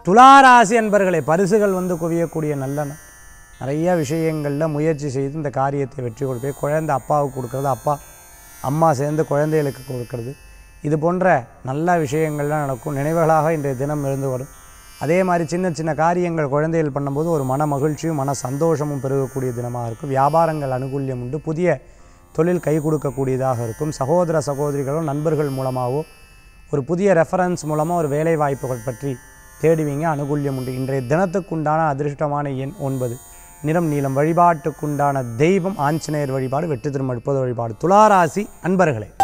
துளாராசி அன்பர்களே பரிசுகள் வந்து குவியக்கூடிய நல்ல நாள் நிறைய விஷயங்களில் முயற்சி செய்து இந்த காரியத்தை வெற்றி கொடுப்பே குழந்தை அப்பாவுக்கு கொடுக்கறது அப்பா அம்மா சேர்ந்து குழந்தைகளுக்கு கொடுக்கறது இது போன்ற நல்ல விஷயங்கள்லாம் நடக்கும் நினைவுகளாக இன்றைய தினம் இருந்து வரும் அதே மாதிரி சின்ன சின்ன காரியங்கள் குழந்தைகள் பண்ணும்போது ஒரு மன மகிழ்ச்சியும் மன சந்தோஷமும் பெருகக்கூடிய தினமாக இருக்கும் வியாபாரங்கள் அனுகூல்யம் உண்டு புதிய தொழில் கை கொடுக்கக்கூடியதாக இருக்கும் சகோதர சகோதரிகளோ நண்பர்கள் மூலமாகவோ ஒரு புதிய ரெஃபரன்ஸ் மூலமாக ஒரு வேலை வாய்ப்புகள் பற்றி தேடுவீங்க அனுகூல்யம் உண்டு இன்றைய தினத்துக்குண்டான அதிர்ஷ்டமான எண் ஒன்பது நிறம் நீளம் வழிபாட்டுக்குண்டான தெய்வம் ஆஞ்சநேயர் வழிபாடு வெற்றி திரும்ப வழிபாடு துளாராசி அன்பர்களே